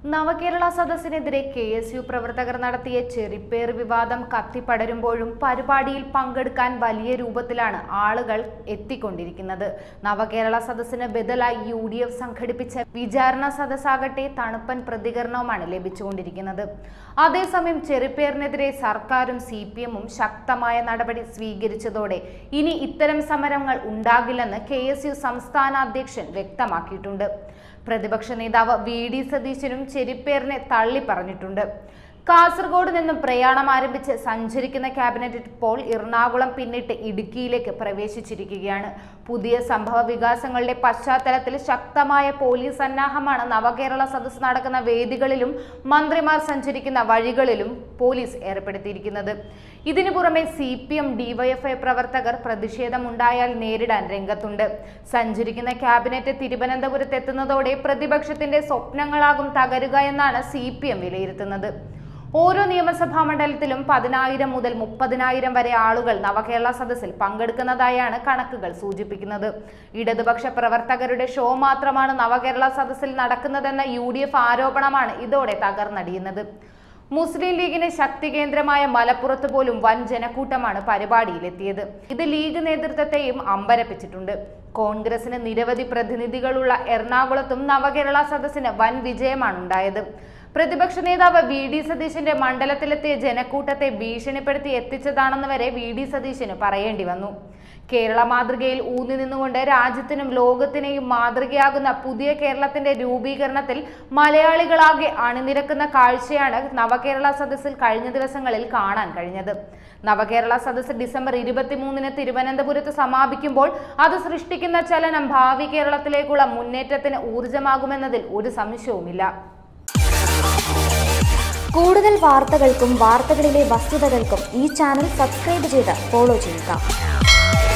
നവകേരള സദസ്സിനെതിരെ K S U പ്രവർത്തകർ നടത്തിയ ചെറിപ്പേർ വിവാദം കത്തിപ്പടരുമ്പോഴും പരിപാടിയിൽ പങ്കെടുക്കാൻ വലിയ രൂപത്തിലാണ് ആളുകൾ എത്തിക്കൊണ്ടിരിക്കുന്നത് നവകേരള സദസ്സിന് ബദലായി യു ഡി എഫ് സംഘടിപ്പിച്ച വിചാരണ സദസ്സാകട്ടെ തണുപ്പൻ പ്രതികരണവുമാണ് ലഭിച്ചുകൊണ്ടിരിക്കുന്നത് അതേസമയം ചെറുപ്പേറിനെതിരെ സർക്കാരും സി പി എമ്മും ശക്തമായ നടപടി സ്വീകരിച്ചതോടെ ഇനി ഇത്തരം സമരങ്ങൾ ഉണ്ടാകില്ലെന്ന് കെ എസ് യു സംസ്ഥാന അധ്യക്ഷൻ വ്യക്തമാക്കിയിട്ടുണ്ട് പ്രതിപക്ഷ നേതാവ് വി ഡി സതീശനും ചെരിപ്പേറിനെ തള്ളി പറഞ്ഞിട്ടുണ്ട് കാസർഗോഡ് നിന്നും പ്രയാണം ആരംഭിച്ച് സഞ്ചരിക്കുന്ന ക്യാബിനറ്റ് ഇപ്പോൾ എറണാകുളം പിന്നിട്ട് ഇടുക്കിയിലേക്ക് പ്രവേശിച്ചിരിക്കുകയാണ് പുതിയ സംഭവ വികാസങ്ങളുടെ പശ്ചാത്തലത്തിൽ ശക്തമായ പോലീസ് സന്നാഹമാണ് നവകേരള സദസ്സ് നടക്കുന്ന വേദികളിലും മന്ത്രിമാർ സഞ്ചരിക്കുന്ന വഴികളിലും പോലീസ് ഏർപ്പെടുത്തിയിരിക്കുന്നത് ഇതിനു പുറമെ സി പി എം ഡിവൈഎഫ്ഐ പ്രവർത്തകർ പ്രതിഷേധമുണ്ടായാൽ നേരിടാൻ രംഗത്തുണ്ട് സഞ്ചരിക്കുന്ന ക്യാബിനറ്റ് തിരുവനന്തപുരത്ത് എത്തുന്നതോടെ പ്രതിപക്ഷത്തിന്റെ സ്വപ്നങ്ങളാകും തകരുക എന്നാണ് സി പി എം വിലയിരുത്തുന്നത് ഓരോ നിയമസഭാ മണ്ഡലത്തിലും പതിനായിരം മുതൽ മുപ്പതിനായിരം വരെ ആളുകൾ നവകേരള സദസ്സിൽ പങ്കെടുക്കുന്നതായാണ് കണക്കുകൾ സൂചിപ്പിക്കുന്നത് ഇടതുപക്ഷ പ്രവർത്തകരുടെ ഷോ മാത്രമാണ് നവകേരള സദസ്സിൽ നടക്കുന്നതെന്ന യു ആരോപണമാണ് ഇതോടെ തകർന്നടിയുന്നത് മുസ്ലിം ലീഗിന് ശക്തി കേന്ദ്രമായ മലപ്പുറത്ത് പോലും വൻ ജനക്കൂട്ടമാണ് പരിപാടിയിലെത്തിയത് ഇത് ലീഗ് നേതൃത്വത്തെയും അമ്പരപ്പിച്ചിട്ടുണ്ട് കോൺഗ്രസിന് നിരവധി പ്രതിനിധികളുള്ള എറണാകുളത്തും നവകേരള സദസ്സിന് വൻ വിജയമാണ് ഉണ്ടായത് പ്രതിപക്ഷ നേതാവ് വി ഡി സതീശന്റെ മണ്ഡലത്തിലെത്തിയ ജനക്കൂട്ടത്തെ ഭീഷണിപ്പെടുത്തി എത്തിച്ചതാണെന്ന് വരെ വി ഡി സതീശന് പറയേണ്ടി വന്നു കേരള മാതൃകയിൽ ഊന്നി നിന്നുകൊണ്ട് രാജ്യത്തിനും ലോകത്തിനെയും മാതൃകയാകുന്ന പുതിയ കേരളത്തിന്റെ രൂപീകരണത്തിൽ മലയാളികളാകെ അണിനിരക്കുന്ന കാഴ്ചയാണ് നവകേരള സദസ്സിൽ കഴിഞ്ഞ ദിവസങ്ങളിൽ കാണാൻ കഴിഞ്ഞത് നവകേരള സദസ്സ് ഡിസംബർ ഇരുപത്തിമൂന്നിന് തിരുവനന്തപുരത്ത് സമാപിക്കുമ്പോൾ അത് സൃഷ്ടിക്കുന്ന ചലനം ഭാവി കേരളത്തിലേക്കുള്ള മുന്നേറ്റത്തിന് ഊർജമാകുമെന്നതിൽ ഒരു സംശയവുമില്ല കൂടുതൽ വാർത്തകൾക്കും വാർത്തകളിലെ വസ്തുതകൾക്കും ഈ ചാനൽ സബ്സ്ക്രൈബ് ചെയ്ത് ഫോളോ ചെയ്യുക